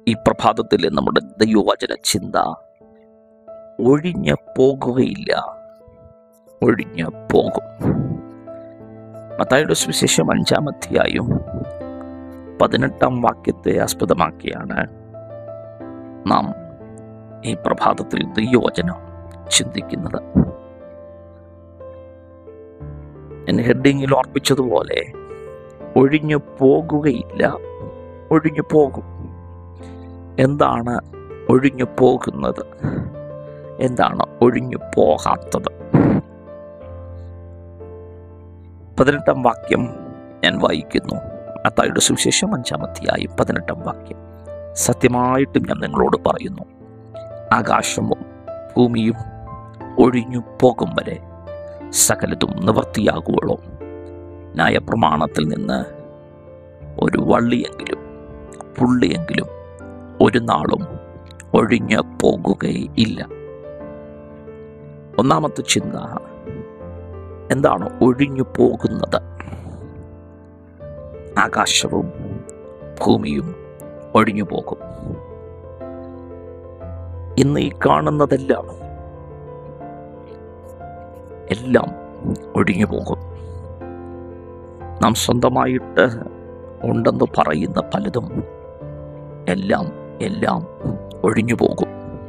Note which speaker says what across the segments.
Speaker 1: ഈ പ്രഭാതത്തിലെ നമ്മുടെ ദൈവവചന ചിന്ത ഒഴിഞ്ഞ് പോകുകയില്ല ഒഴിഞ്ഞ് പോകും മത്തായിയുടെ സുവിശേഷം അഞ്ചാം അധ്യായം പതിനെട്ടാം വാക്യത്തെ ആസ്പദമാക്കിയാണ് നാം ഈ പ്രഭാതത്തിൽ ദൈവവചനം ചിന്തിക്കുന്നത് ഞാൻ ഹെഡിങ്ങിൽ ഓർപ്പിച്ചതുപോലെ ഒഴിഞ്ഞു പോകുകയില്ല ഒഴിഞ്ഞു പോകും എന്താണ് ഒഴിഞ്ഞു പോകുന്നത് എന്താണ് ഒഴിഞ്ഞു പോകാത്തത് പതിനെട്ടാം വാക്യം ഞാൻ വായിക്കുന്നു മത്തായിയുടെ സുവിശേഷം അഞ്ചാം അധ്യായം പതിനെട്ടാം വാക്യം സത്യമായിട്ടും ഞാൻ നിങ്ങളോട് പറയുന്നു ആകാശവും ഭൂമിയും ഒഴിഞ്ഞു പോകും വരെ സകലതും നിവർത്തിയാകുവോളൂ ന്യായപ്രമാണത്തിൽ നിന്ന് ഒരു വള്ളിയെങ്കിലും പുള്ളിയെങ്കിലും ഒരു നാളും ഒഴിഞ്ഞു പോകുകയില്ല ഒന്നാമത്തെ ചിന്ത എന്താണ് ഒഴിഞ്ഞു പോകുന്നത് ആകാശവും ഭൂമിയും ഒഴിഞ്ഞു പോകും ഇന്ന് ഈ കാണുന്നതെല്ലാം എല്ലാം ഒഴിഞ്ഞു പോകും നാം സ്വന്തമായിട്ട് ഉണ്ടെന്ന് പറയുന്ന പലതും എല്ലാം എല്ലാം ഒഴിഞ്ഞു പോകും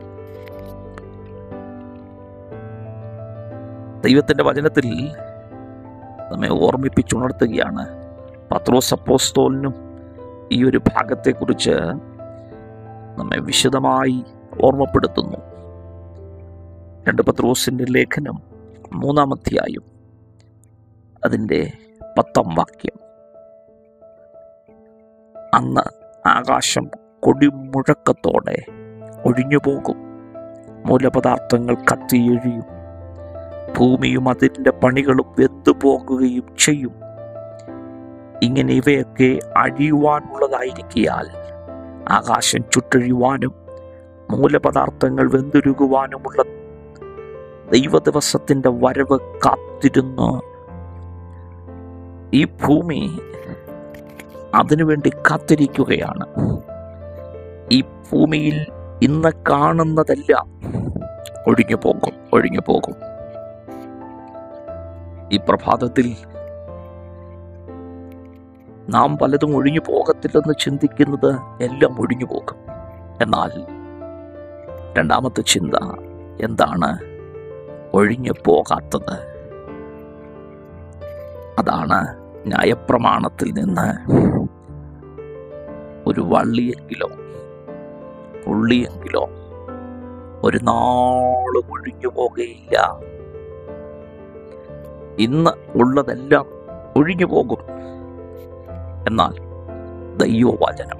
Speaker 1: ദൈവത്തിൻ്റെ വചനത്തിൽ നമ്മെ ഓർമ്മിപ്പിച്ചുണർത്തുകയാണ് പത്രോസ് അപ്പോസ്തോലിനും ഈ ഒരു ഭാഗത്തെക്കുറിച്ച് നമ്മെ വിശദമായി ഓർമ്മപ്പെടുത്തുന്നു രണ്ട് പത്രോസിൻ്റെ ലേഖനം മൂന്നാം അധ്യായം അതിൻ്റെ പത്താം വാക്യം അന്ന് ആകാശം കൊടിമുഴക്കത്തോടെ ഒഴിഞ്ഞു പോകും മൂലപദാർത്ഥങ്ങൾ കത്തിയെഴിയും ഭൂമിയും അതിൻ്റെ പണികളും വെന്തുപോകുകയും ചെയ്യും ഇങ്ങനെ ഇവയൊക്കെ അഴിയുവാനുള്ളതായിരിക്കിയാൽ ആകാശം ചുട്ടഴിയുവാനും മൂലപദാർത്ഥങ്ങൾ വെന്തുരുകുവാനുമുള്ള ദൈവദിവസത്തിൻ്റെ വരവ് കാത്തിരുന്ന് ഈ ഭൂമി അതിനുവേണ്ടി കാത്തിരിക്കുകയാണ് ഈ ഭൂമിയിൽ ഇന്ന് കാണുന്നതെല്ലാം ഒഴിഞ്ഞു പോകും ഒഴിഞ്ഞു പോകും ഈ പ്രഭാതത്തിൽ നാം പലതും ഒഴിഞ്ഞു പോകത്തില്ലെന്ന് ചിന്തിക്കുന്നത് എല്ലാം ഒഴിഞ്ഞു പോകും എന്നാൽ രണ്ടാമത്തെ ചിന്ത എന്താണ് ഒഴിഞ്ഞു പോകാത്തത് അതാണ് ന്യായപ്രമാണത്തിൽ നിന്ന് ഒരു വള്ളിയെങ്കിലോ പുള്ളിയെങ്കിലോ ഒരു നാളും ഒഴിഞ്ഞു പോകുകയില്ല ഇന്ന് ഉള്ളതെല്ലാം ഒഴിഞ്ഞു പോകും എന്നാൽ ദൈവവചനം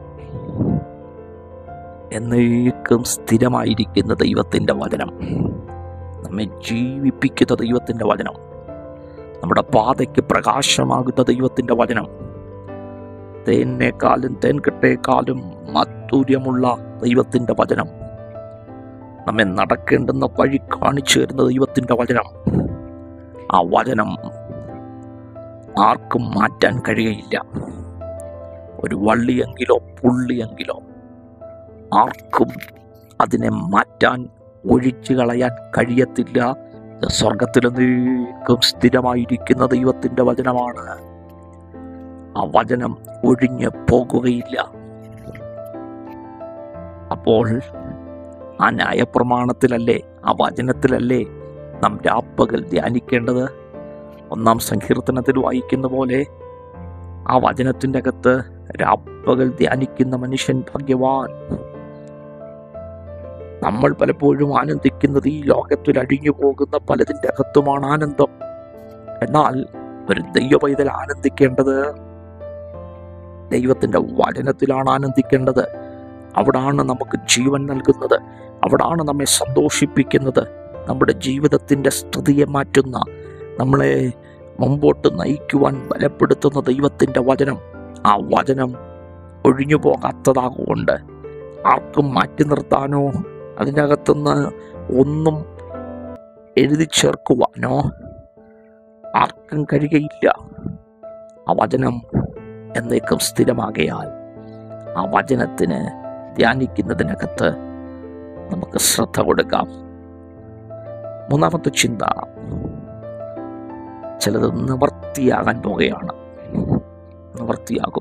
Speaker 1: എന്നേക്കും സ്ഥിരമായിരിക്കുന്ന ദൈവത്തിൻ്റെ വചനം നമ്മെ ജീവിപ്പിക്കുന്ന ദൈവത്തിൻ്റെ വചനം നമ്മുടെ പാതയ്ക്ക് പ്രകാശമാകുന്ന ദൈവത്തിൻ്റെ വചനം തേനേക്കാളും തേൻകെട്ടേക്കാളും മാധുര്യമുള്ള ദൈവത്തിൻ്റെ വചനം നമ്മെ നടക്കേണ്ടുന്ന വഴി കാണിച്ചു തരുന്ന ദൈവത്തിൻ്റെ വചനം ആ വചനം ആർക്കും മാറ്റാൻ കഴിയയില്ല ഒരു വള്ളിയെങ്കിലോ പുള്ളിയെങ്കിലോ ആർക്കും അതിനെ മാറ്റാൻ ഒഴിച്ചു കളയാൻ കഴിയത്തില്ല ഇത് സ്വർഗത്തിലെന്നേക്കും സ്ഥിരമായിരിക്കുന്ന ദൈവത്തിൻ്റെ വചനമാണ് ആ വചനം ഒഴിഞ്ഞ് പോകുകയില്ല അപ്പോൾ ആ ന്യായപ്രമാണത്തിലല്ലേ ആ വചനത്തിലല്ലേ നാം രാപ്പകൽ ധ്യാനിക്കേണ്ടത് ഒന്നാം സങ്കീർത്തനത്തിൽ വായിക്കുന്ന പോലെ ആ വചനത്തിൻ്റെ അകത്ത് രാപ്പകൽ ധ്യാനിക്കുന്ന മനുഷ്യൻ ഭാഗ്യവാൻ നമ്മൾ പലപ്പോഴും ആനന്ദിക്കുന്നത് ഈ ലോകത്തിൽ അഴിഞ്ഞു പോകുന്ന പലതിൻ്റെ അകത്തുമാണ് ആനന്ദം എന്നാൽ ഒരു ദൈവ പൈതൽ ആനന്ദിക്കേണ്ടത് ദൈവത്തിൻ്റെ വചനത്തിലാണ് ആനന്ദിക്കേണ്ടത് അവിടാണ് നമുക്ക് ജീവൻ നൽകുന്നത് അവിടാണ് നമ്മെ സന്തോഷിപ്പിക്കുന്നത് നമ്മുടെ ജീവിതത്തിൻ്റെ സ്ഥിതിയെ മാറ്റുന്ന നമ്മളെ മുമ്പോട്ട് നയിക്കുവാൻ ബലപ്പെടുത്തുന്ന ദൈവത്തിൻ്റെ വചനം ആ വചനം ഒഴിഞ്ഞു പോകാത്തതാകൊണ്ട് ആർക്കും മാറ്റി നിർത്താനോ അതിനകത്തുനിന്ന് ഒന്നും എഴുതി ചേർക്കുവാനോ ആർക്കും കഴിയുകയില്ല ആ വചനം എന്നേക്കും സ്ഥിരമാകയാൽ ആ വചനത്തിന് ധ്യാനിക്കുന്നതിനകത്ത് നമുക്ക് ശ്രദ്ധ കൊടുക്കാം മൂന്നാമത്തെ ചിന്ത ചിലത് നിവർത്തിയാകാൻ പോകുകയാണ് നിവർത്തിയാകും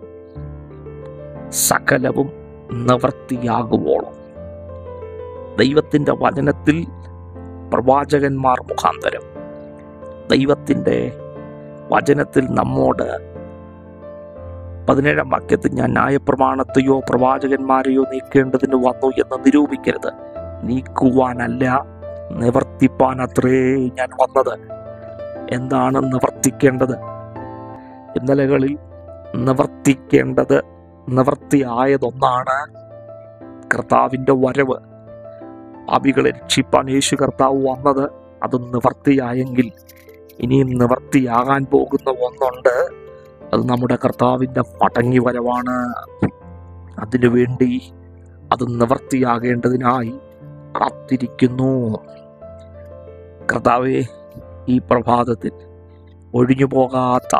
Speaker 1: സകലവും നിവർത്തിയാകുവോളം ദൈവത്തിൻ്റെ വചനത്തിൽ പ്രവാചകന്മാർ മുഖാന്തരം ദൈവത്തിൻ്റെ വചനത്തിൽ നമ്മോട് പതിനേഴാം വാക്യത്തിൽ ഞാൻ ന്യായപ്രമാണത്തെയോ പ്രവാചകന്മാരെയോ നീക്കേണ്ടതിന് വന്നു എന്ന് നിരൂപിക്കരുത് നീക്കുവാനല്ല നിവർത്തിപ്പാൻ അത്രേ ഞാൻ വന്നത് എന്താണ് നിവർത്തിക്കേണ്ടത് ഇന്നലകളിൽ നിവർത്തിക്കേണ്ടത് നിവർത്തിയായതൊന്നാണ് കർത്താവിൻ്റെ വരവ് പാപികളെ രക്ഷിപ്പാൻ യേശു കർത്താവ് വന്നത് അത് നിവർത്തിയായെങ്കിൽ ഇനിയും നിവർത്തിയാകാൻ പോകുന്ന ഒന്നുണ്ട് അത് നമ്മുടെ കർത്താവിൻ്റെ മടങ്ങി വരവാണ് അതിനുവേണ്ടി അത് നിവർത്തിയാകേണ്ടതിനായി കാത്തിരിക്കുന്നു കർത്താവെ ഈ പ്രഭാതത്തിൽ ഒഴിഞ്ഞു പോകാത്ത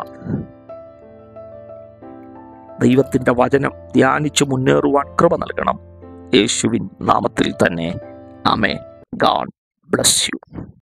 Speaker 1: ദൈവത്തിൻ്റെ വചനം ധ്യാനിച്ചു മുന്നേറുവാൻ കൃപ നൽകണം യേശുവിൻ നാമത്തിൽ തന്നെ ആമേ ഗാഡ് ബ്ലസ് യു